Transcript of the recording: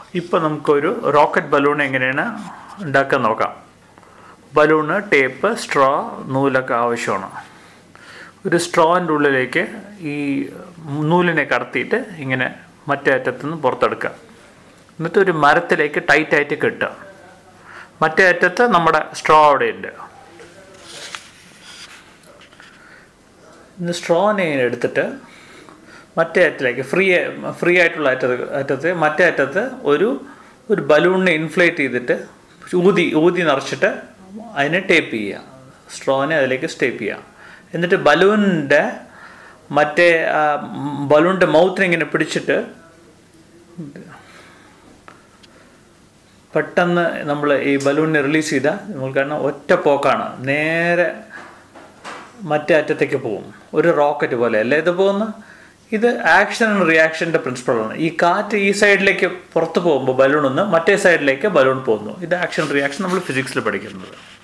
ഇപ്പോൾ നമുക്കൊരു rocket balloon എങ്ങനെയാണ് ഉണ്ടാക്കാൻ നോക്കാം ബലൂണ് ടേപ്പ് സ്ട്രോ നൂലൊക്കെ ആവശ്യമാണ് ഒരു സ്ട്രോൻ്റെ ഉള്ളിലേക്ക് ഈ നൂലിനെ കടത്തിയിട്ട് ഇങ്ങനെ മറ്റേ അറ്റത്തുനിന്ന് പുറത്തെടുക്കുക എന്നിട്ട് ഒരു മരത്തിലേക്ക് ടൈറ്റായിട്ട് കെട്ടുക മറ്റേ അറ്റത്ത് നമ്മുടെ സ്ട്രോ അവിടെ ഉണ്ട് ഇന്ന് സ്ട്രോനെ എടുത്തിട്ട് മറ്റേ അറ്റത്തിലേക്ക് ഫ്രീ ഫ്രീ ആയിട്ടുള്ള അറ്റത്ത് അറ്റത്ത് മറ്റേ അറ്റത്ത് ഒരു ഒരു ബലൂണിനെ ഇൻഫ്ലേറ്റ് ചെയ്തിട്ട് ഊതി ഊതി നിറച്ചിട്ട് അതിനെ ടേപ്പ് ചെയ്യുക സ്ട്രോനെ അതിലേക്ക് സ്റ്റേപ്പ് ചെയ്യുക എന്നിട്ട് ബലൂണിൻ്റെ മറ്റേ ബലൂണിൻ്റെ മൗത്തിനെ ഇങ്ങനെ പിടിച്ചിട്ട് പെട്ടെന്ന് നമ്മൾ ഈ ബലൂണിനെ റിലീസ് ചെയ്താൽ നമ്മൾ കാരണം ഒറ്റ പോക്കാണ് നേരെ മറ്റേ അറ്റത്തേക്ക് പോകും ഒരു റോക്കറ്റ് പോലെ അല്ലേ ഇത് പോകുന്ന ഇത് ആക്ഷൻ ആൻഡ് റിയാക്ഷൻ്റെ പ്രിൻസിപ്പളാണ് ഈ കാറ്റ് ഈ സൈഡിലേക്ക് പുറത്ത് പോകുമ്പോൾ ബലൂണിൽ നിന്ന് മറ്റേ സൈഡിലേക്ക് ബലൂൺ പോകുന്നു ഇത് ആക്ഷൻ റിയാക്ഷൻ നമ്മൾ ഫിസിക്സിൽ പഠിക്കുന്നത്